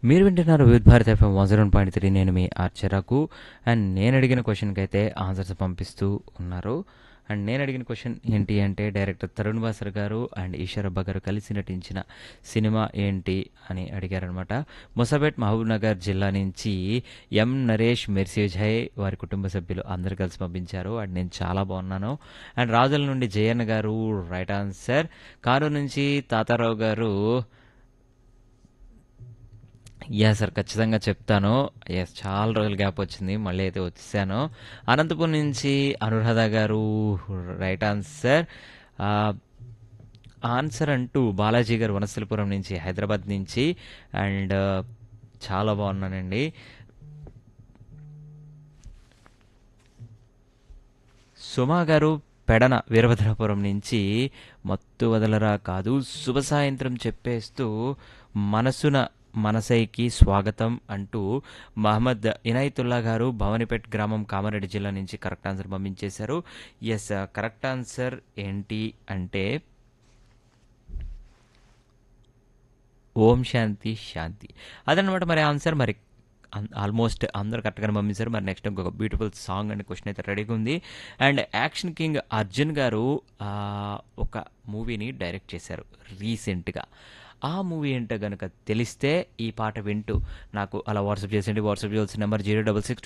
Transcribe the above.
మీరు వింటున్నారు Vividha Bharat FM one zero point three నేను మీ ఆర్చరకు అండ్ నేను అడిగిన క్వశ్చన్కి అయితే ఆన్సర్స్ పంపిస్తూ ఉన్నారు అండ్ నేను అడిగిన క్వశ్చన్ ఏంటి అంటే డైరెక్టర్ తరుణ్ బాసర్ గారు అండ్ ఈశ్వరబ్బ గారు కలిసి నటించిన సినిమా ఏంటి అని అడిగారనమాట ముసాబేట్ మహబూబ్ నగర్ జిల్లా నుంచి ఎం నరేష్ మెర్సిజయ్ వారి కుటుంబ సభ్యులు అందరు కలిసి పంపించారు అండ్ నేను చాలా బాగున్నాను అండ్ రాజుల నుండి జయన్న గారు రైట్ ఆన్సర్ కారు నుంచి తాతారావు గారు యా సార్ ఖచ్చితంగా చెప్తాను ఎస్ చాలా రోజులు గ్యాప్ వచ్చింది మళ్ళీ అయితే వచ్చేసాను అనంతపురం నుంచి అనురాధ గారు రైట్ ఆన్సర్ ఆ, ఆన్సర్ అంటూ బాలాజీ గారు వనస్థలపురం నుంచి హైదరాబాద్ నుంచి అండ్ చాలా బాగున్నానండి సుమా గారు పెడన వీరభద్రాపురం నుంచి మత్తు వదలరా కాదు శుభ సాయంత్రం చెప్పేస్తూ మనసున మనసైకి స్వాగతం అంటూ మహమ్మద్ ఇనాయతుల్లా గారు భవనిపేట్ గ్రామం కామారెడ్డి జిల్లా నుంచి కరెక్ట్ ఆన్సర్ పంపించేశారు ఎస్ కరెక్ట్ ఆన్సర్ ఏంటి అంటే ఓం శాంతి శాంతి అదనమాట మరి ఆన్సర్ మరి ఆల్మోస్ట్ అందరు కరెక్ట్గానే పంపించారు మరి నెక్స్ట్ ఇంకొక బ్యూటిఫుల్ సాంగ్ అండ్ క్వశ్చన్ అయితే రెడీగా ఉంది అండ్ యాక్షన్ కింగ్ అర్జున్ గారు ఆ, ఒక మూవీని డైరెక్ట్ చేశారు రీసెంట్గా ఆ మూవీ ఏంటో కనుక తెలిస్తే ఈ పాట వింటూ నాకు అలా వాట్సాప్ చేసేయండి వాట్సాప్ చేయాల్సిన నెంబర్ జీరో డబల్ సిక్స్